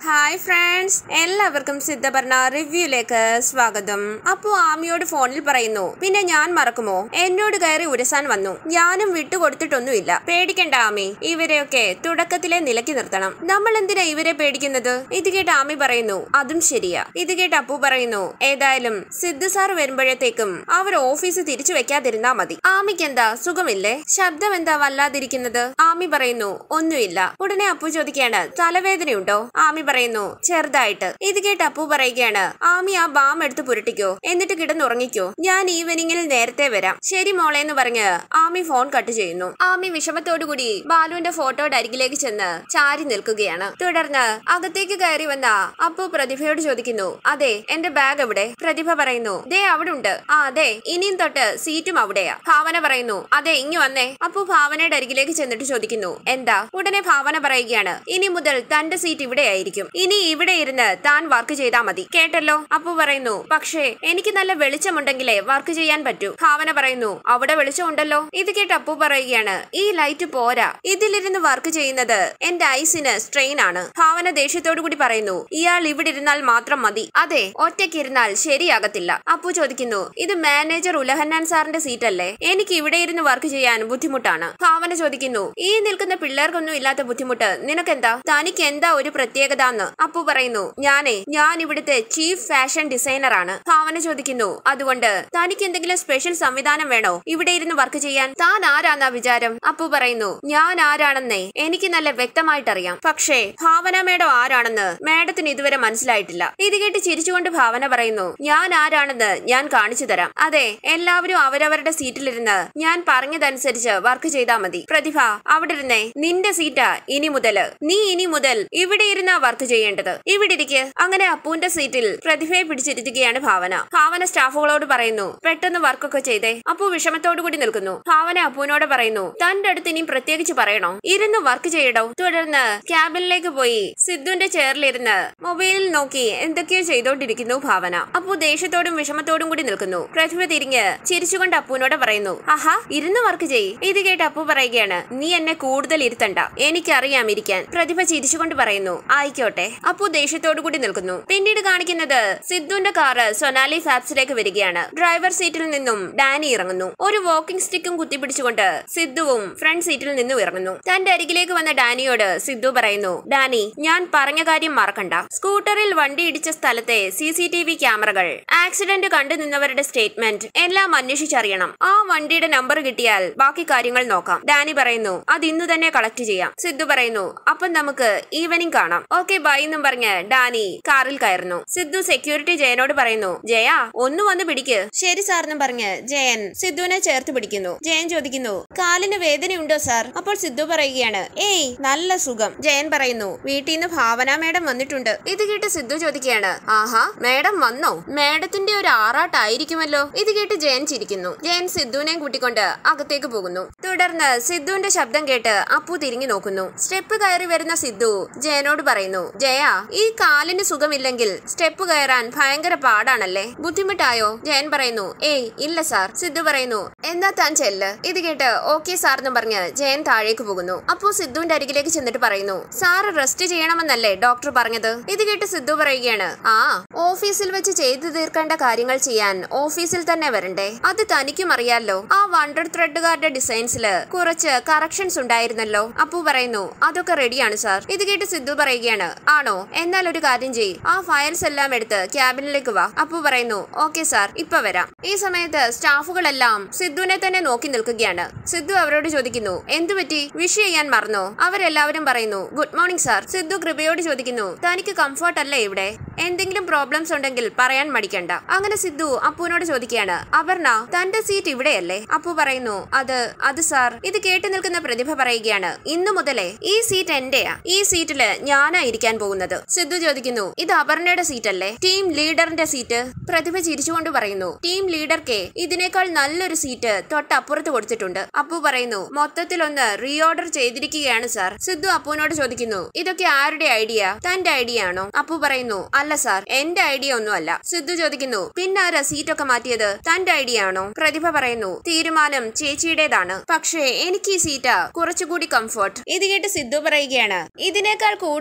hi friends എല്ലാവർക്കും സിദ്ധപർണ റിവ്യൂയിലേക്ക് സ്വാഗതം അപ്പോ ആമിയോട് ഫോണിൽ പറയുന്നു പിന്നെ ഞാൻ മറക്കുമോ എന്നോട് കയറി ഉരസാൻ വന്നു ഞാനും വിട്ടുകൊടുത്തിട്ടൊന്നുമില്ല പേടിക്കണ്ട ആമി ഇവരെയൊക്കെ തുടക്കത്തിലെ നിലക്കി നിർത്തണം നമ്മൾ എന്തിനാ ഇവരെ പേടിക്കുന്നത് ഇത് കേട്ട് ആമി പറയുന്നു അതും ശരിയാ ഇത് കേട്ട് അപ്പു പറയുന്നു ഏതായാലും സിദ്ധു സാർ വരുമ്പോഴത്തേക്കും അവർ ഓഫീസ് തിരിച്ചു വെക്കാതിരുന്നാ മതി ആമിക്ക് എന്താ സുഖമില്ലേ ശബ്ദം എന്താ വല്ലാതിരിക്കുന്നത് ആമി പറയുന്നു ഒന്നുമില്ല ഉടനെ അപ്പു ചോദിക്കാണ് തലവേദനയുണ്ടോ ആമി പറയുന്നു ചെറുതായിട്ട് ഇത് കേട്ട് അപ്പു പറയുകയാണ് ആമി ആ ബാം എടുത്ത് പുരട്ടിക്കോ എന്നിട്ട് കിടന്നുറങ്ങിക്കോ ഞാൻ ഈവനിങ്ങിൽ നേരത്തെ വരാം ശരി മോളെ എന്ന് പറഞ്ഞ് ആമി ഫോൺ കട്ട് ചെയ്യുന്നു ആമി വിഷമത്തോടുകൂടി ബാലുവിന്റെ ഫോട്ടോയുടെ അരികിലേക്ക് ചെന്ന് ചാരി നിൽക്കുകയാണ് തുടർന്ന് അകത്തേക്ക് കയറി വന്ന അപ്പു പ്രതിഭയോട് ചോദിക്കുന്നു അതെ എന്റെ ബാഗ് എവിടെ പ്രതിഭ പറയുന്നു ദേ അവിടെ ഉണ്ട് ആ അതെ ഇനിയും തൊട്ട് സീറ്റും അവിടെയാ ഭാവന പറയുന്നു അതെ ഇങ്ങി വന്നേ അപ്പു ഭാവനയുടെ അരികിലേക്ക് ചെന്നിട്ട് ചോദിക്കുന്നു എന്താ ഉടനെ ഭാവന പറയുകയാണ് ഇനി മുതൽ തന്റെ സീറ്റ് ഇവിടെയായിരിക്കും ഇനി ഇവിടെ ഇരുന്ന് താൻ വർക്ക് ചെയ്താൽ മതി കേട്ടല്ലോ അപ്പു പറയുന്നു പക്ഷേ എനിക്ക് നല്ല വെളിച്ചമുണ്ടെങ്കിലേ വർക്ക് ചെയ്യാൻ പറ്റൂ ഭാവന പറയുന്നു അവിടെ വെളിച്ചമുണ്ടല്ലോ ഇത് കേട്ട് അപ്പു പറയുകയാണ് ഈ ലൈറ്റ് പോരാ ഇതിലിരുന്ന് വർക്ക് ചെയ്യുന്നത് എന്റെ ഐസിന് സ്ട്രെയിൻ ആണ് ഭാവന ദേഷ്യത്തോടു കൂടി പറയുന്നു ഇയാൾ ഇവിടെ ഇരുന്നാൽ മാത്രം മതി അതെ ഒറ്റയ്ക്ക് ഇരുന്നാൽ ശരിയാകത്തില്ല അപ്പു ചോദിക്കുന്നു ഇത് മാനേജർ ഉലഹന്നാൻ സാറിന്റെ സീറ്റ് അല്ലേ എനിക്ക് ഇവിടെ ഇരുന്ന് വർക്ക് ചെയ്യാൻ ബുദ്ധിമുട്ടാണ് ഭാവന ചോദിക്കുന്നു ഈ നിൽക്കുന്ന പിള്ളേർക്കൊന്നും ഇല്ലാത്ത ബുദ്ധിമുട്ട് നിനക്കെന്താ തനിക്ക് എന്താ ഒരു പ്രത്യേകത എന്ന് അപ്പു പറയുന്നു ഞാനേ ഞാൻ ഇവിടുത്തെ ചീഫ് ഫാഷൻ ഡിസൈനർ ആണ് ഭാവന ചോദിക്കുന്നു അതുകൊണ്ട് തനിക്ക് എന്തെങ്കിലും സ്പെഷ്യൽ സംവിധാനം വേണോ ഇവിടെ ഇരുന്ന് വർക്ക് ചെയ്യാൻ താൻ ആരാന്നാ വിചാരം അപ്പു പറയുന്നു ഞാൻ ആരാണെന്നേ എനിക്ക് നല്ല വ്യക്തമായിട്ടറിയാം പക്ഷേ ഭാവന മേഡം ആരാണെന്ന് മേഡത്തിന് ഇതുവരെ മനസ്സിലായിട്ടില്ല ഇത് കേട്ട് ചിരിച്ചുകൊണ്ട് ഭാവന പറയുന്നു ഞാൻ ആരാണെന്ന് ഞാൻ കാണിച്ചു തരാം അതെ എല്ലാവരും അവരവരുടെ സീറ്റിലിരുന്ന് ഞാൻ പറഞ്ഞതനുസരിച്ച് വർക്ക് ചെയ്താൽ മതി പ്രതിഭ അവിടെ ഇരുന്നേ നിന്റെ സീറ്റാ ഇനി മുതല് നീ ഇനി മുതൽ ഇവിടെ ഇരുന്നാ വർക്ക് ചെയ്യേണ്ടത് ഇവിടെ ഇരിക്ക് അങ്ങനെ അപ്പുവിന്റെ സീറ്റിൽ പ്രതിഭയെ പിടിച്ചിരുത്തുകയാണ് ഭാവന ഭാവന സ്റ്റാഫുകളോട് പറയുന്നു പെട്ടെന്ന് വർക്കൊക്കെ ചെയ്തേ അപ്പു വിഷമത്തോടു കൂടി നിൽക്കുന്നു ഭാവന അപ്പുവിനോട് പറയുന്നു തന്റെ അടുത്ത് ഇനിയും പ്രത്യേകിച്ച് പറയണോ ഇരുന്ന് വർക്ക് ചെയ്യടോ തുടർന്ന് ക്യാബിനിലേക്ക് പോയി സിദ്ധുവിന്റെ ചെയറിലിരുന്ന് മൊബൈലിൽ നോക്കി എന്തൊക്കെയോ ചെയ്തോണ്ടിരിക്കുന്നു ഭാവന അപ്പു ദേഷ്യത്തോടും വിഷമത്തോടും കൂടി നിൽക്കുന്നു പ്രതിഭ തിരിഞ്ഞ് ചിരിച്ചുകൊണ്ട് അപ്പുവിനോട് പറയുന്നു ആഹാ ഇരുന്ന് വർക്ക് ചെയ് ഇത് കേട്ട് അപ്പു പറയുകയാണ് നീ എന്നെ കൂടുതൽ ഇരുത്തണ്ട എനിക്കറിയാം ഇരിക്കാൻ പ്രതിഭ ചിരിച്ചുകൊണ്ട് പറയുന്നു ആയിക്കോട്ടെ അപ്പു ദേഷ്യത്തോടു കൂടി നിൽക്കുന്നു പിന്നീട് കാണിക്കുന്നത് സിദ്ധുവിന്റെ കാറ് സൊനാലി ഫാബ്സിലേക്ക് വരികയാണ് ഡ്രൈവർ സീറ്റിൽ നിന്നും ഡാനി ഇറങ്ങുന്നു ഒരു വാക്കിംഗ് സ്റ്റിക്കും കുത്തിപ്പിടിച്ചുകൊണ്ട് സിദ്ധുവും ഫ്രണ്ട് സീറ്റിൽ നിന്നും ഇറങ്ങുന്നു തന്റെ അരികിലേക്ക് വന്ന ഡാനിയോട് സിദ്ധു പറയുന്നു ഡാനി ഞാൻ പറഞ്ഞ കാര്യം മറക്കണ്ട സ്കൂട്ടറിൽ വണ്ടി ഇടിച്ച സ്ഥലത്തെ സി സി ടി വി ക്യാമറകൾ ആക്സിഡന്റ് കണ്ടു നിന്നവരുടെ സ്റ്റേറ്റ്മെന്റ് എല്ലാം അന്വേഷിച്ചറിയണം ആ വണ്ടിയുടെ നമ്പർ കിട്ടിയാൽ ബാക്കി കാര്യങ്ങൾ നോക്കാം ഡാനി പറയുന്നു അത് ഇന്ന് തന്നെ കളക്ട് ചെയ്യാം സിദ്ധു പറയുന്നു അപ്പം നമുക്ക് ഈവനിങ് കാണാം ഓക്കെ ബൈ എന്നും പറഞ്ഞ് ഡാനി കാറിൽ കയറുന്നു സിദ്ധു സെക്യൂരിറ്റി ജയനോട് പറയുന്നു ജയ ഒന്ന് വന്ന് പിടിക്ക് ശരി സാർ എന്നും പറഞ്ഞ് ജയൻ സിദ്ധുവിനെ ചേർത്ത് പിടിക്കുന്നു ജയൻ ചോദിക്കുന്നു കാലിന് വേദനയുണ്ടോ സാർ അപ്പോൾ സിദ്ധു പറയുകയാണ് ഏയ് നല്ല സുഖം ജയൻ പറയുന്നു വീട്ടിൽ നിന്ന് ഭാവന മേഡം വന്നിട്ടുണ്ട് ഇത് കേട്ട് സിദ്ധു ചോദിക്കുകയാണ് ആഹാ മേഡം വന്നോ മേഡത്തിന്റെ ഒരു ആറാട്ടായിരിക്കുമല്ലോ ഇത് കേട്ട് ജയൻ ചിരിക്കുന്നു ജയൻ സിദ്ധുവിനെയും കൂട്ടിക്കൊണ്ട് അകത്തേക്ക് പോകുന്നു തുടർന്ന് സിദ്ധുവിന്റെ ശബ്ദം കേട്ട് അപ്പു തിരിഞ്ഞു നോക്കുന്നു സ്റ്റെപ്പ് കയറി വരുന്ന സിദ്ധു ജയനോട് പറയുന്നു ജയ ഈ കാലിന് സുഖമില്ലെങ്കിൽ സ്റ്റെപ്പ് കയറാൻ ഭയങ്കര പാടാണല്ലേ ബുദ്ധിമുട്ടായോ ജയൻ പറയുന്നു ഏയ് ഇല്ല സാർ സിദ്ധു പറയുന്നു എന്നാ താൻ ചെല്ല് ഇത് കേട്ട് ഓക്കെ സാർ എന്ന് പറഞ്ഞ് ജയൻ താഴേക്ക് പോകുന്നു അപ്പോ സിദ്ധുവിന്റെ അരികിലേക്ക് ചെന്നിട്ട് പറയുന്നു സാർ റെസ്റ്റ് ചെയ്യണമെന്നല്ലേ ഡോക്ടർ പറഞ്ഞത് ഇത് കേട്ട് സിദ്ധു പറയുകയാണ് ആ ഓഫീസിൽ വെച്ച് ചെയ്തു തീർക്കേണ്ട കാര്യങ്ങൾ ചെയ്യാൻ ഓഫീസിൽ തന്നെ വരണ്ടേ അത് തനിക്കും അറിയാലോ ആ വണ്ടർ ത്രെഡുകാരുടെ ഡിസൈൻസില് കുറച്ച് കറക്ഷൻസ് ഉണ്ടായിരുന്നല്ലോ അപ്പു പറയുന്നു അതൊക്കെ റെഡിയാണ് സാർ ഇത് കേട്ട് സിദ്ധു പറയുകയാണ് ആണോ എന്നാൽ ഒരു കാര്യം ചെയ് ആ ഫയൽസ് എല്ലാം എടുത്ത് ക്യാബിനിലേക്ക് വാ അപ്പു പറയുന്നു ഓക്കെ സാർ ഇപ്പൊ വരാം ഈ സമയത്ത് സ്റ്റാഫുകളെല്ലാം സിദ്ധുവിനെ തന്നെ നോക്കി നിൽക്കുകയാണ് സിദ്ധു അവരോട് ചോദിക്കുന്നു എന്തു പറ്റി വിഷ് ചെയ്യാൻ മറന്നോ അവരെല്ലാവരും പറയുന്നു ഗുഡ് മോർണിംഗ് സാർ സിദ്ധു കൃപയോട് ചോദിക്കുന്നു തനിക്ക് കംഫർട്ട് അല്ലേ ഇവിടെ എന്തെങ്കിലും പ്രോബ്ലംസ് ഉണ്ടെങ്കിൽ പറയാൻ മടിക്കണ്ട അങ്ങനെ സിദ്ധു അപ്പുവിനോട് ചോദിക്കുകയാണ് അപർണ തന്റെ സീറ്റ് ഇവിടെയല്ലേ അപ്പു പറയുന്നു അത് അത് സാർ ഇത് കേട്ടു നിൽക്കുന്ന പ്രതിഭ പറയുകയാണ് ഇന്നു മുതലേ ഈ സീറ്റ് എന്റെയാ ഈ സീറ്റില് ഞാനാ ഇരിക്കാൻ പോകുന്നത് സിദ്ധു ചോദിക്കുന്നു ഇത് അപർണയുടെ സീറ്റ് അല്ലേ ടീം ലീഡറിന്റെ സീറ്റ് പ്രതിഭ ചിരിച്ചുകൊണ്ട് പറയുന്നു ടീം ലീഡർക്ക് ഇതിനേക്കാൾ നല്ലൊരു സീറ്റ് തൊട്ടപ്പുറത്ത് കൊടുത്തിട്ടുണ്ട് അപ്പു പറയുന്നു മൊത്തത്തിൽ ഒന്ന് റീഓർഡർ ചെയ്തിരിക്കുകയാണ് സാർ സിദ്ധു അപ്പുവിനോട് ചോദിക്കുന്നു ഇതൊക്കെ ആരുടെ ഐഡിയ തന്റെ ഐഡിയ ആണോ അപ്പു പറയുന്നു അല്ല സാർ എന്റെ ഐഡിയ ഒന്നുമല്ല സിദ്ധു ചോദിക്കുന്നു പിന്നാരാ സീറ്റൊക്കെ മാറ്റിയത് തന്റെ ഐഡിയ ആണോ പ്രതിഭ പറയുന്നു തീരുമാനം ചേച്ചിയുടേതാണ് പക്ഷേ എനിക്ക് ഈ സീറ്റാ കുറച്ചുകൂടി കംഫർട്ട് ഇത് കേട്ട് സിദ്ധു പറയുകയാണ് ഇതിനേക്കാൾ കൂടുതൽ കംഫർട്ട്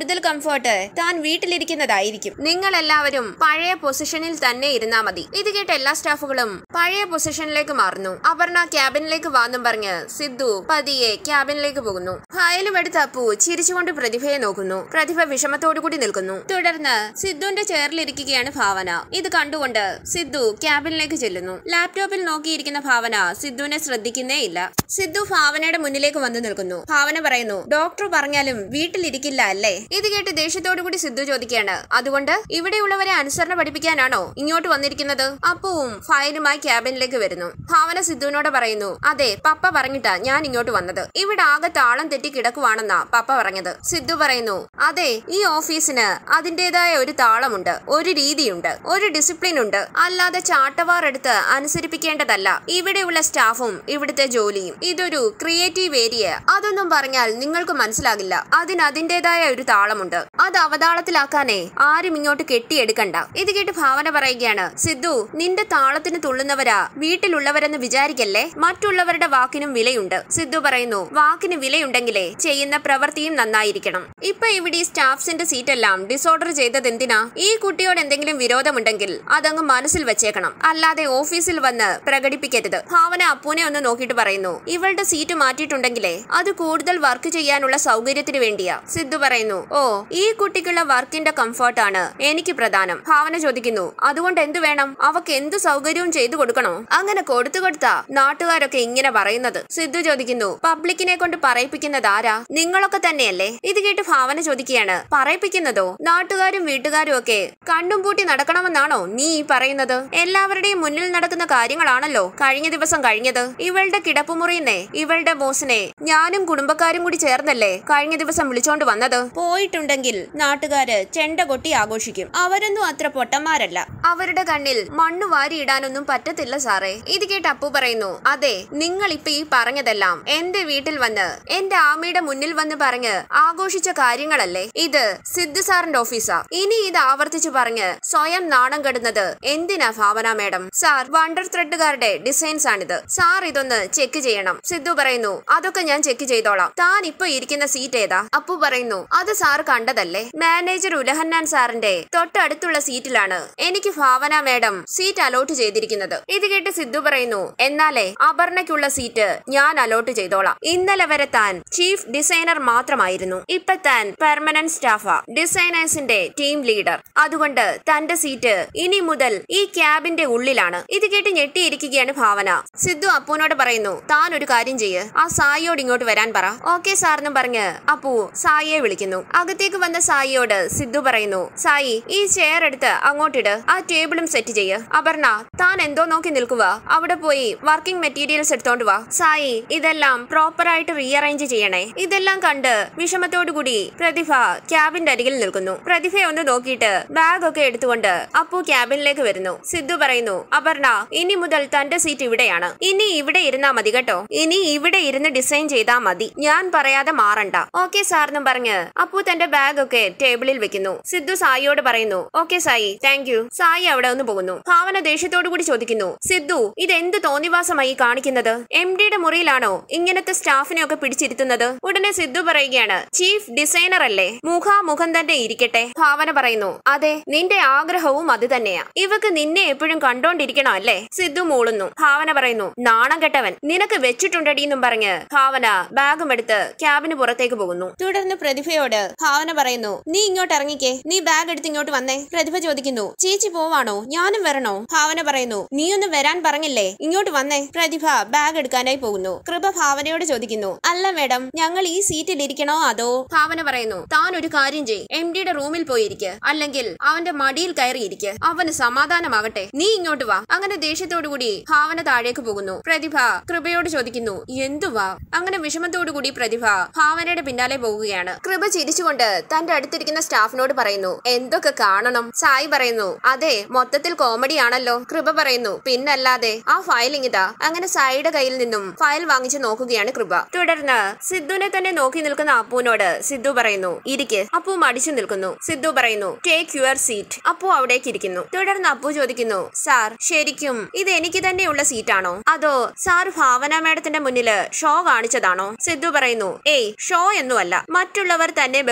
കംഫർട്ട് താൻ വീട്ടിലിരിക്കുന്നതായിരിക്കും നിങ്ങൾ എല്ലാവരും പഴയ പൊസിഷനിൽ തന്നെ ഇരുന്നാ മതി ഇത് കേട്ട എല്ലാ സ്റ്റാഫുകളും പഴയ പൊസിഷനിലേക്ക് മാറുന്നു അപർണ ക്യാബിനിലേക്ക് വാന്നും പറഞ്ഞ് സിദ്ധു പതിയെ ക്യാബിനിലേക്ക് പോകുന്നു ഫയലും എടുത്ത് അപ്പു ചിരിച്ചുകൊണ്ട് പ്രതിഭയെ നോക്കുന്നു പ്രതിഭ വിഷമത്തോടു കൂടി നിൽക്കുന്നു തുടർന്ന് സിദ്ധുവിന്റെ ചെയറിലിരിക്കുകയാണ് ഭാവന ഇത് കണ്ടുകൊണ്ട് സിദ്ധു ക്യാബിനിലേക്ക് ചെല്ലുന്നു ലാപ്ടോപ്പിൽ നോക്കിയിരിക്കുന്ന ഭാവന സിദ്ധുവിനെ ശ്രദ്ധിക്കുന്നേ ഇല്ല സിദ്ധു ഭാവനയുടെ മുന്നിലേക്ക് വന്നു നിൽക്കുന്നു ഭാവന പറയുന്നു ഡോക്ടർ പറഞ്ഞാലും വീട്ടിലിരിക്കില്ല അല്ലേ ഇത് കേട്ട് ദേഷ്യത്തോടു കൂടി സിദ്ധു ചോദിക്കുകയാണ് അതുകൊണ്ട് ഇവിടെയുള്ളവരെ അനുസരണ പഠിപ്പിക്കാനാണോ ഇങ്ങോട്ട് വന്നിരിക്കുന്നത് അപ്പവും ഫയലുമായി ക്യാബിനിലേക്ക് വരുന്നു ഭാവന സിദ്ധുവിനോട് പറയുന്നു അതെ പപ്പ പറഞ്ഞിട്ടാ ഞാൻ ഇങ്ങോട്ട് വന്നത് ഇവിടെ ആകെ താളം തെറ്റി കിടക്കുവാണെന്നാ പപ്പ പറഞ്ഞത് സിദ്ധു പറയുന്നു അതെ ഈ ഓഫീസിന് അതിന്റേതായ ഒരു താളമുണ്ട് ഒരു രീതിയുണ്ട് ഒരു ഡിസിപ്ലിൻ ഉണ്ട് അല്ലാതെ ചാട്ടവാർ എടുത്ത് അനുസരിപ്പിക്കേണ്ടതല്ല ഇവിടെയുള്ള സ്റ്റാഫും ഇവിടുത്തെ ജോലിയും ഇതൊരു ക്രിയേറ്റീവ് ഏരിയ അതൊന്നും പറഞ്ഞാൽ നിങ്ങൾക്ക് മനസ്സിലാകില്ല അതിന് അതിന്റേതായ ഒരു താളമുണ്ട് അത് അവതാളത്തിലാക്കാനേ ആരും ഇങ്ങോട്ട് കെട്ടിയെടുക്കണ്ട ഇത് കേട്ട് ഭാവന പറയുകയാണ് സിദ്ധു നിന്റെ താളത്തിന് തുള്ളുന്നവരാ വീട്ടിലുള്ളവരെന്ന് വിചാരിക്കല്ലേ മറ്റുള്ളവരുടെ വാക്കിനും വിലയുണ്ട് സിദ്ധു പറയുന്നു വാക്കിന് വിലയുണ്ടെങ്കിലേ ചെയ്യുന്ന പ്രവൃത്തിയും നന്നായിരിക്കണം ഇപ്പൊ ഇവിടെ ഈ സ്റ്റാഫ്സിന്റെ സീറ്റെല്ലാം ഡിസോർഡർ ചെയ്തത് എന്തിനാ ഈ കുട്ടിയോട് എന്തെങ്കിലും വിരോധമുണ്ടെങ്കിൽ അതങ്ങ് മനസ്സിൽ വെച്ചേക്കണം അല്ലാതെ ഓഫീസിൽ വന്ന് പ്രകടിപ്പിക്കരുത് ഭാവന അപ്പൂനെ ഒന്ന് നോക്കിയിട്ട് പറയുന്നു ഇവളുടെ സീറ്റ് മാറ്റിയിട്ടുണ്ടെങ്കിലേ അത് കൂടുതൽ വർക്ക് ചെയ്യാനുള്ള സൗകര്യത്തിന് വേണ്ടിയാ സിദ്ധു പറയുന്നു ഓ ഈ കുട്ടിക്കുള്ള വർക്കിന്റെ കംഫർട്ടാണ് എനിക്ക് പ്രധാനം ഭാവന ചോദിക്കുന്നു അതുകൊണ്ട് എന്തു വേണം അവക്ക് എന്ത് സൗകര്യവും ചെയ്തു കൊടുക്കണോ അങ്ങനെ കൊടുത്തു കൊടുത്താ നാട്ടുകാരൊക്കെ ഇങ്ങനെ പറയുന്നത് സിദ്ധു ചോദിക്കുന്നു പബ്ലിക്കിനെ കൊണ്ട് പറയിപ്പിക്കുന്നത് ആരാ നിങ്ങളൊക്കെ തന്നെയല്ലേ ഇത് കേട്ട് ഭാവന ചോദിക്കുകയാണ് പറയിപ്പിക്കുന്നതോ നാട്ടുകാരും വീട്ടുകാരും ഒക്കെ കണ്ണും പൂട്ടി നടക്കണമെന്നാണോ നീ ഈ പറയുന്നത് എല്ലാവരുടെയും മുന്നിൽ നടക്കുന്ന കാര്യങ്ങളാണല്ലോ കഴിഞ്ഞ ദിവസം കഴിഞ്ഞത് ഇവളുടെ കിടപ്പുമുറിയുന്നേ ഇവളുടെ ബോസിനെ ഞാനും കുടുംബക്കാരും കൂടി ചേർന്നല്ലേ കഴിഞ്ഞ ദിവസം വിളിച്ചോണ്ട് വന്നത് പോയിട്ടുണ്ടെങ്കിൽ നാട്ടുകാര് ചെണ്ട കൊട്ടി ആഘോഷിക്കും അവരൊന്നും അത്ര പൊട്ടന്മാരല്ല അവരുടെ കണ്ണിൽ മണ്ണ് വാരിയിടാനൊന്നും പറ്റത്തില്ല സാറേ ഇത് കേട്ട് അപ്പു പറയുന്നു അതെ നിങ്ങൾ ഇപ്പൊ ഈ പറഞ്ഞതെല്ലാം എന്റെ വീട്ടിൽ വന്ന് എന്റെ ആമയുടെ മുന്നിൽ വന്ന് പറഞ്ഞ് ആഘോഷിച്ച കാര്യങ്ങളല്ലേ ഇത് സിദ്ധു സാറിന്റെ ഓഫീസാ ഇനി ഇത് ആവർത്തിച്ചു പറഞ്ഞ് സ്വയം നാണം കെടുന്നത് എന്തിനാ ഭാവന മേഡം സാർ വണ്ടർ ത്രെഡുകാരുടെ ഡിസൈൻസ് ആണിത് സാർ ഇതൊന്ന് ചെക്ക് ചെയ്യണം സിദ്ധു പറയുന്നു അതൊക്കെ ഞാൻ ചെക്ക് ചെയ്തോളാം താൻ ഇപ്പൊ ഇരിക്കുന്ന സീറ്റ് ഏതാ അപ്പു പറയുന്നു അത് സാർ കണ്ടതല്ലേ മാനേജർ ഉലഹന്നാൻ സാറിന്റെ തൊട്ടടുത്തുള്ള സീറ്റിലാണ് എനിക്ക് ഭാവന മേഡം സീറ്റ് അലോട്ട് ചെയ്തിരിക്കുന്നത് ഇത് കേട്ട് സിദ്ധു പറയുന്നു എന്നാലേ അപർണയ്ക്കുള്ള സീറ്റ് ഞാൻ അലോട്ട് ചെയ്തോളാം ഇന്നലെ വരെ താൻ ചീഫ് ഡിസൈനർ മാത്രമായിരുന്നു ഇപ്പൊ താൻ പെർമനന്റ് സ്റ്റാഫാ ഡിസൈനേഴ്സിന്റെ ടീം ലീഡർ അതുകൊണ്ട് തന്റെ സീറ്റ് ഇനി മുതൽ ഈ ക്യാബിന്റെ ഉള്ളിലാണ് ഇത് കേട്ട് ഞെട്ടിയിരിക്കുകയാണ് ഭാവന സിദ്ധു അപ്പുവിനോട് പറയുന്നു താൻ ഒരു കാര്യം ചെയ്യ് ആ സായിയോട് ഇങ്ങോട്ട് വരാൻ പറ ഓക്കെ സാറിനും പറഞ്ഞ് അപ്പു സായിയെ വിളിക്കുന്നു അകത്തേക്ക് വന്ന സായിയോട് സിദ്ധു പറയുന്നു സായി ഈ ചെയർ എടുത്ത് അങ്ങോട്ടിട് ആ ടേബിളും സെറ്റ് ചെയ്യ് അപർണ താൻ എന്തോ നോക്കി നിൽക്കുക അവിടെ പോയി വർക്കിംഗ് മെറ്റീരിയൽസ് എടുത്തോണ്ട് വാ സായി ഇതെല്ലാം പ്രോപ്പർ ആയിട്ട് റീഅറേഞ്ച് ചെയ്യണേ ഇതെല്ലാം കണ്ട് വിഷമത്തോടു കൂടി പ്രതിഭ ക്യാബിന്റെ അരികിൽ നിൽക്കുന്നു പ്രതിഭയെ ഒന്ന് നോക്കിയിട്ട് ബാഗ് ഒക്കെ എടുത്തുകൊണ്ട് അപ്പു ക്യാബിനിലേക്ക് വരുന്നു സിദ്ധു പറയുന്നു അപർണ ഇനി മുതൽ തന്റെ സീറ്റ് ഇവിടെയാണ് ഇനി ഇവിടെ ഇരുന്നാ മതി കേട്ടോ ഇനി ഇവിടെ ഇരുന്ന് ഡിസൈൻ ചെയ്താ മതി ഞാൻ പറയാതെ മാറണ്ട ഓക്കെ സാറിനും പറഞ്ഞ് അപ്പു തന്റെ ബാഗ് ഒക്കെ ടേബിളിൽ വെക്കുന്നു സിദ്ധു സായിയോട് പറയുന്നു okay Sai thank you Sai അവിടെ ഒന്ന് പോകുന്നു ഭാവന ദേഷ്യത്തോടു കൂടി ചോദിക്കുന്നു സിദ്ധു ഇത് എന്ത് തോന്നിവാസമായി കാണിക്കുന്നത് എം ഡിയുടെ മുറിയിലാണോ ഇങ്ങനത്തെ സ്റ്റാഫിനെ ഒക്കെ പിടിച്ചിരുത്തുന്നത് ഉടനെ സിദ്ധു പറയുകയാണ് ചീഫ് ഡിസൈനർ അല്ലേ മുഖാമുഖം തന്നെ ഇരിക്കട്ടെ ഭാവന പറയുന്നു അതെ നിന്റെ ആഗ്രഹവും അത് തന്നെയാ ഇവക്ക് നിന്നെ എപ്പോഴും കണ്ടോണ്ടിരിക്കണം അല്ലേ സിദ്ധു മൂളുന്നു ഭാവന പറയുന്നു നാണം കെട്ടവൻ നിനക്ക് വെച്ചിട്ടുണ്ടടി എന്നും പറഞ്ഞ് ഭാവന ബാഗും എടുത്ത് ക്യാബിന് പുറത്തേക്ക് പോകുന്നു തുടർന്ന് പ്രതിഭയോട് ഭാവന പറയുന്നു നീ ഇങ്ങോട്ട് ഇറങ്ങിക്കേ നീ ബാഗ് എടുത്ത് ഇങ്ങോട്ട് വന്നേ പ്രതിഭ ചോദിക്കുന്നു ചേച്ചി പോവാണോ ഞാനും വരണോ ഭാവന പറയുന്നു നീ ഒന്ന് വരാൻ പറഞ്ഞില്ലേ ഇങ്ങോട്ട് വന്നേ പ്രതിഭ ബാഗ് എടുക്കാനായി പോകുന്നു കൃപ ഭാവനയോട് ചോദിക്കുന്നു അല്ല മേഡം ഞങ്ങൾ ഈ സീറ്റിൽ ഇരിക്കണോ അതോ ഭാവന പറയുന്നു താൻ ഒരു കാര്യം ചെയ് എം ഡിയുടെ റൂമിൽ പോയിരിക്കെ അല്ലെങ്കിൽ അവന്റെ മടിയിൽ കയറിയിരിക്കെ അവന് സമാധാനമാകട്ടെ നീ ഇങ്ങോട്ട് വാ അങ്ങനെ ദേഷ്യത്തോടുകൂടി ഭാവന താഴേക്ക് പോകുന്നു പ്രതിഭ കൃപയോട് ചോദിക്കുന്നു എന്തുവാ അങ്ങനെ വിഷമത്തോടുകൂടി പ്രതിഭ ഭാവനയുടെ പിന്നാലെ പോകുകയാണ് കൃപ ചിരിച്ചുകൊണ്ട് തന്റെ അടുത്തിരിക്കുന്ന സ്റ്റാഫിനോട് പറയുന്നു എന്തൊക്കെ കാണണം സായി പറയുന്നു അതെ മൊത്തത്തിൽ കോമഡി ആണല്ലോ കൃപ പറയുന്നു പിന്നല്ലാതെ ആ ഫയൽ ഇങ്ങിതാ അങ്ങനെ സായിയുടെ കയ്യിൽ നിന്നും ഫയൽ വാങ്ങിച്ചു നോക്കുകയാണ് കൃപ തുടർന്ന് സിദ്ധുവിനെ തന്നെ നോക്കി നിൽക്കുന്ന അപ്പുവിനോട് സിദ്ധു പറയുന്നു ഇരിക്ക് അപ്പു മടിച്ചു നിൽക്കുന്നു സിദ്ധു പറയുന്നു ടേക്ക് യുവർ സീറ്റ് അപ്പു അവിടേക്ക് ഇരിക്കുന്നു തുടർന്ന് അപ്പു ചോദിക്കുന്നു സാർ ശരിക്കും ഇത് എനിക്ക് തന്നെയുള്ള സീറ്റാണോ അതോ സാർ ഭാവന മേഡത്തിന്റെ മുന്നില് ഷോ കാണിച്ചതാണോ സിദ്ധു പറയുന്നു ഏയ് ഷോ ഒന്നുമല്ല മറ്റുള്ളവർ തന്നെ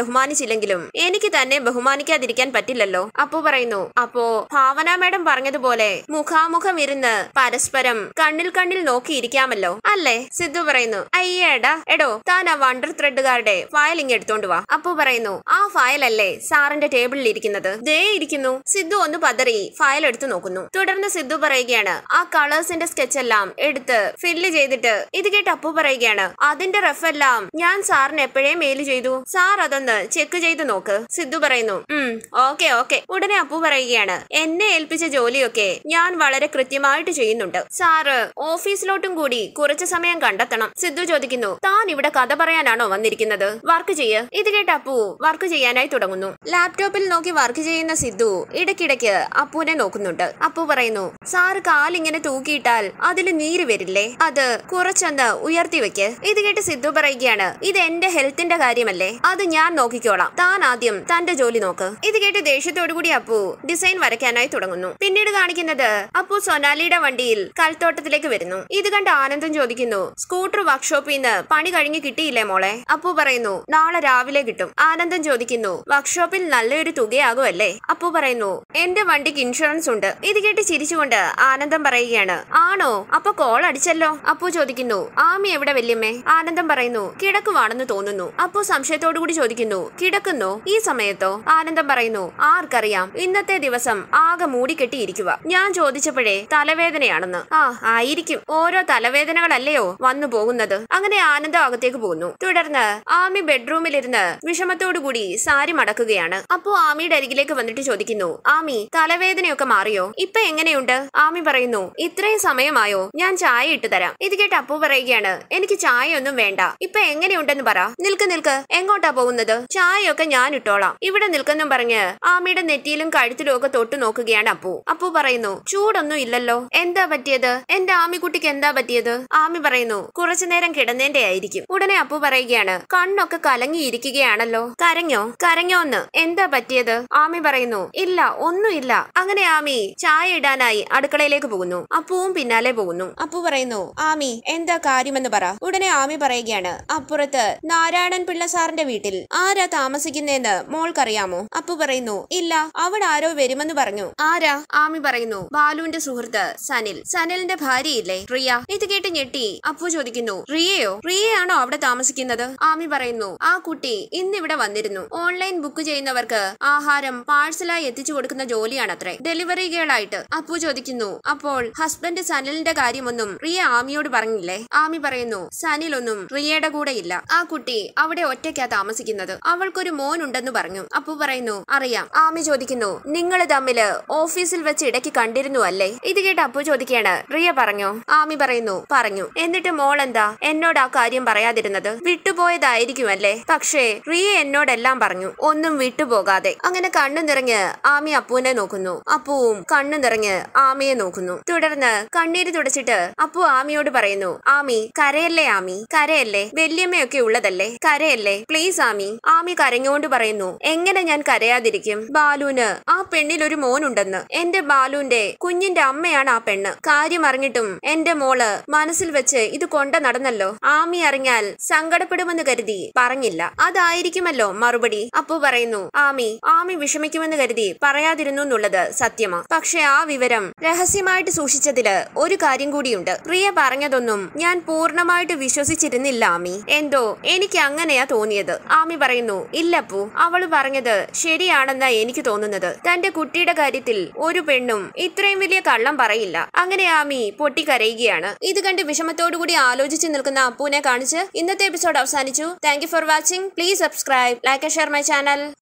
ബഹുമാനിച്ചില്ലെങ്കിലും എനിക്ക് തന്നെ ബഹുമാനിക്കാതിരിക്കാൻ പറ്റില്ലല്ലോ അപ്പു പറയുന്നു അപ്പോ ഭാവന മേഡം പറഞ്ഞതുപോലെ മുഖാമുഖം ഇരുന്ന് പരസ്പരം കണ്ണിൽ കണ്ണിൽ നോക്കിയിരിക്കാമല്ലോ അല്ലേ സിദ്ധു പറയുന്നു അയ്യേടാ എടോ താൻ ആ വണ്ടർ ത്രെഡുകാരുടെ ഫയൽ ഇങ്ങ് എടുത്തോണ്ട് വാ അപ്പു പറയുന്നു ആ ഫയൽ അല്ലേ സാറിന്റെ ടേബിളിൽ ഇരിക്കുന്നത് ദേ ഇരിക്കുന്നു സിദ്ധു ഒന്ന് പതറി ഫയൽ എടുത്തു നോക്കുന്നു തുടർന്ന് സിദ്ധു പറയുകയാണ് ആ കളേഴ്സിന്റെ സ്കെച്ച് എല്ലാം എടുത്ത് ഫില്ല് ചെയ്തിട്ട് ഇത് കേട്ട് അപ്പു പറയുകയാണ് അതിന്റെ റഫ് എല്ലാം ഞാൻ സാറിന് എപ്പോഴേ മെയിൽ ചെയ്തു സാർ അതൊന്ന് ചെക്ക് ചെയ്ത് നോക്ക് സിദ്ധു പറയുന്നു ഉം ഓക്കെ ഓക്കെ ഉടനെ അപ്പു പറയുകയാണ് എന്നെ ഏൽപ്പിച്ച ജോലിയൊക്കെ ഞാൻ വളരെ കൃത്യമായിട്ട് ചെയ്യുന്നുണ്ട് സാറ് ഓഫീസിലോട്ടും കൂടി കുറച്ചു സമയം കണ്ടെത്തണം സിദ്ധു ചോദിക്കുന്നു താൻ ഇവിടെ കഥ പറയാനാണോ വന്നിരിക്കുന്നത് വർക്ക് ചെയ്യ് ഇത് കേട്ട് അപ്പു വർക്ക് ചെയ്യാനായി തുടങ്ങുന്നു ലാപ്ടോപ്പിൽ നോക്കി വർക്ക് ചെയ്യുന്ന സിദ്ധു ഇടയ്ക്കിടയ്ക്ക് അപ്പുവിനെ നോക്കുന്നുണ്ട് അപ്പു പറയുന്നു സാറ് കാലിങ്ങനെ തൂക്കിയിട്ടാൽ അതിൽ നീര് വരില്ലേ അത് കുറച്ചൊന്ന് ഉയർത്തി വെക്ക് ഇത് കേട്ട് സിദ്ധു പറയുകയാണ് ഇത് എന്റെ ഹെൽത്തിന്റെ കാര്യമല്ലേ അത് ഞാൻ നോക്കിക്കോളാം താൻ ആദ്യം തന്റെ ജോലി നോക്ക് ഇത് കേട്ട് ദേഷ്യത്തോടു കൂടി അപ്പു ഡിസൈൻ വരയ്ക്കാനായി തുടങ്ങുന്നു പിന്നീട് കാണിക്കുന്നത് അപ്പു സൊനാലിയുടെ വണ്ടിയിൽ കൽത്തോട്ടത്തിലേക്ക് വരുന്നു ഇത് കണ്ട് ആനന്ദം ചോദിക്കുന്നു സ്കൂട്ടർ വർക്ക്ഷോപ്പിൽ നിന്ന് പണി കഴിഞ്ഞ് കിട്ടിയില്ലേ മോളെ അപ്പു പറയുന്നു നാളെ രാവിലെ കിട്ടും ആനന്ദം ചോദിക്കുന്നു വർക്ക്ഷോപ്പിൽ നല്ലൊരു തുകയാകുമല്ലേ അപ്പു പറയുന്നു എന്റെ വണ്ടിക്ക് ഇൻഷുറൻസ് ഉണ്ട് ഇത് കേട്ട് ചിരിച്ചുകൊണ്ട് ആനന്ദം പറയുകയാണ് ആണോ അപ്പൊ കോൾ അടിച്ചല്ലോ അപ്പു ചോദിക്കുന്നു ആമി എവിടെ വല്യമ്മേ ആനന്ദം പറയുന്നു കിടക്കുവാണെന്ന് തോന്നുന്നു അപ്പു സംശയത്തോടു കൂടി ചോദിക്കുന്നു കിടക്കുന്നോ ഈ സമയത്തോ ആനന്ദം പറയുന്നു ആർക്കറിയാം ഇന്നത്തെ ദിവസം ആകെ മൂടിക്കെട്ടിയിരിക്കുക ഞാൻ ചോദിച്ചപ്പോഴേ തലവേദനയാണെന്ന് ആ ആയിരിക്കും ഓരോ തലവേദനകളല്ലയോ വന്നു പോകുന്നത് അങ്ങനെ ആനന്ദം അകത്തേക്ക് പോകുന്നു തുടർന്ന് ആമി ബെഡ്റൂമിലിരുന്ന് വിഷമത്തോടു കൂടി സാരി മടക്കുകയാണ് അപ്പോ ആമിയുടെ അരികിലേക്ക് വന്നിട്ട് ചോദിക്കുന്നു ആമി തലവേദനയൊക്കെ മാറിയോ ഇപ്പൊ എങ്ങനെയുണ്ട് ആമി പറയുന്നു ഇത്രയും സമയമായോ ഞാൻ ചായ ഇട്ട് തരാം ഇത് കേട്ട് അപ്പു പറയുകയാണ് എനിക്ക് ചായ ഒന്നും വേണ്ട ഇപ്പൊ എങ്ങനെയുണ്ടെന്ന് പറ നിൽക്ക് നിൽക്ക് എങ്ങോട്ടാ പോകുന്നത് ചായയൊക്കെ ഞാൻ ഇട്ടോളാം ഇവിടെ നിൽക്കെന്നും പറഞ്ഞ് ആമിയുടെ നെറ്റിയിലും കഴുത്തിലും ഒക്കെ തൊട്ടു നോക്കുകയാണ് അപ്പു അപ്പു പറയുന്നു ചൂടൊന്നും ഇല്ലല്ലോ എന്താ പറ്റിയത് എന്റെ ആമിക്കുട്ടിക്ക് എന്താ പറ്റിയത് ആമി പറയുന്നു കുറച്ചു നേരം കിടന്നേന്റെ ആയിരിക്കും ഉടനെ അപ്പു പറയുകയാണ് കണ്ണൊക്കെ കലങ്ങിയിരിക്കുകയാണല്ലോ കരഞ്ഞോ കരഞ്ഞോന്ന് എന്താ പറ്റിയത് ആമി പറയുന്നു ഇല്ല ഒന്നുമില്ല അങ്ങനെ ആമി ചായ ഇടാനായി അടുക്കളയിലേക്ക് പോകുന്നു അപ്പുവും പിന്നാലെ പോകുന്നു അപ്പു പറയുന്നു ആമി എന്താ കാര്യമെന്ന് പറ ഉടനെ ആമി പറയുകയാണ് അപ്പുറത്ത് നാരായണൻ പിള്ള സാറിന്റെ വീട്ടിൽ ആരാ താമസിക്കുന്നതെന്ന് മോൾക്കറിയാമോ അപ്പു പറയുന്നു ഇല്ല അവിടെ ആരോ വരുമെന്ന് പറഞ്ഞു ആരാ ആമി പറയുന്നു ബാലുവിന്റെ സുഹൃത്ത് സനിൽ സനിലിന്റെ ഭാര്യയില്ലേ റിയ ഇത് കേട്ട് ഞെട്ടി അപ്പു ചോദിക്കുന്നു റിയയോ റിയയാണോ അവിടെ താമസിക്കുന്നത് ആമി പറയുന്നു ആ കുട്ടി ഇന്നിവിടെ വന്നിരുന്നു ഓൺലൈൻ ബുക്ക് ചെയ്യുന്നവർക്ക് ആഹാരം പാഴ്സലായി എത്തിച്ചു കൊടുക്കുന്ന ജോലിയാണത്രേ ഡെലിവറി ഗേൾ ആയിട്ട് അപ്പു ചോദിക്കുന്നു അപ്പോൾ ഹസ്ബൻഡ് സനിലിന്റെ കാര്യമൊന്നും റിയ ആമിയോട് പറഞ്ഞില്ലേ ആമി പറയുന്നു സനിലൊന്നും റിയയുടെ കൂടെ ഇല്ല ആ കുട്ടി അവിടെ ഒറ്റയ്ക്കാ താമസിക്കുന്നത് അവൾക്കൊരു മോൻ ഉണ്ടെന്ന് പറഞ്ഞു അപ്പു പറയുന്നു അറിയാം ആമി ചോദിക്കുന്നു നിങ്ങൾ തമ്മില് ഓഫീസിൽ വെച്ച് ഇടയ്ക്ക് കണ്ടിരുന്നു അല്ലേ ഇത് കേട്ട് അപ്പു ചോദിക്കുകയാണ് റിയ പറഞ്ഞോ ആമി പറയുന്നു പറഞ്ഞു എന്നിട്ട് മോൾ എന്താ എന്നോട് ആ കാര്യം പറയാതിരുന്നത് വിട്ടുപോയതായിരിക്കും അല്ലേ പക്ഷേ റിയ എന്നോടെല്ലാം പറഞ്ഞു ഒന്നും വിട്ടുപോകാതെ അങ്ങനെ കണ്ണു നിറഞ്ഞ് ആമി അപ്പുവിനെ നോക്കുന്നു അപ്പുവും കണ്ണു നിറഞ്ഞ് ആമിയെ നോക്കുന്നു തുടർന്ന് കണ്ണീര് തുടച്ചിട്ട് അപ്പു ആമിയോട് പറയുന്നു ആമി കരയല്ലേ ആമി കരയല്ലേ വല്യമ്മയൊക്കെ ഉള്ളതല്ലേ കരയല്ലേ പ്ലീസ് ആമി ആമി കരഞ്ഞുകൊണ്ട് പറയുന്നു എങ്ങനെ ഞാൻ കരയാതിരിക്കും ബാലുവിന് ആ പെണ്ണിൽ ഒരു മോനുണ്ടെന്ന് എന്റെ ബാലുവിന്റെ കുഞ്ഞിന്റെ അമ്മയാണ് ആ പെണ്ണ് കാര്യം അറിഞ്ഞിട്ടും എന്റെ മോള് മനസ്സിൽ വെച്ച് ഇത് കൊണ്ട നടന്നല്ലോ ആമി അറിഞ്ഞാൽ സങ്കടപ്പെടുമെന്ന് കരുതി പറഞ്ഞില്ല അതായിരിക്കുമല്ലോ മറുപടി അപ്പു പറയുന്നു ആമി ആമി വിഷമിക്കുമെന്ന് കരുതി പറയാതിരുന്നു എന്നുള്ളത് സത്യമാ പക്ഷെ ആ വിവരം രഹസ്യമായിട്ട് സൂക്ഷിച്ചതില് ഒരു കാര്യം കൂടിയുണ്ട് പ്രിയ പറഞ്ഞതൊന്നും ഞാൻ പൂർണ്ണമായിട്ട് വിശ്വസിച്ചിരുന്നില്ല ആമി എന്തോ എനിക്ക് അങ്ങനെയാ തോന്നിയത് ആമി പറയുന്നു ഇല്ലപ്പു അവള് പറഞ്ഞത് ശരിയാണെന്നാ എനിക്ക് തോന്നുന്നത് തന്റെ കുട്ടിയുടെ കാര്യത്തിൽ ഒരു പെണ്ണും ഇത്രയും വലിയ കള്ളം പറയില്ല അങ്ങനെ ആമി പൊട്ടിക്കരയുകയാണ് ഇത് കണ്ട് വിഷമത്തോടുകൂടി ആലോചിച്ച് നിൽക്കുന്ന അപ്പുവിനെ കാണിച്ച് ഇന്നത്തെ എപ്പിസോഡ് അവസാനിച്ചു thank for watching please subscribe like share my channel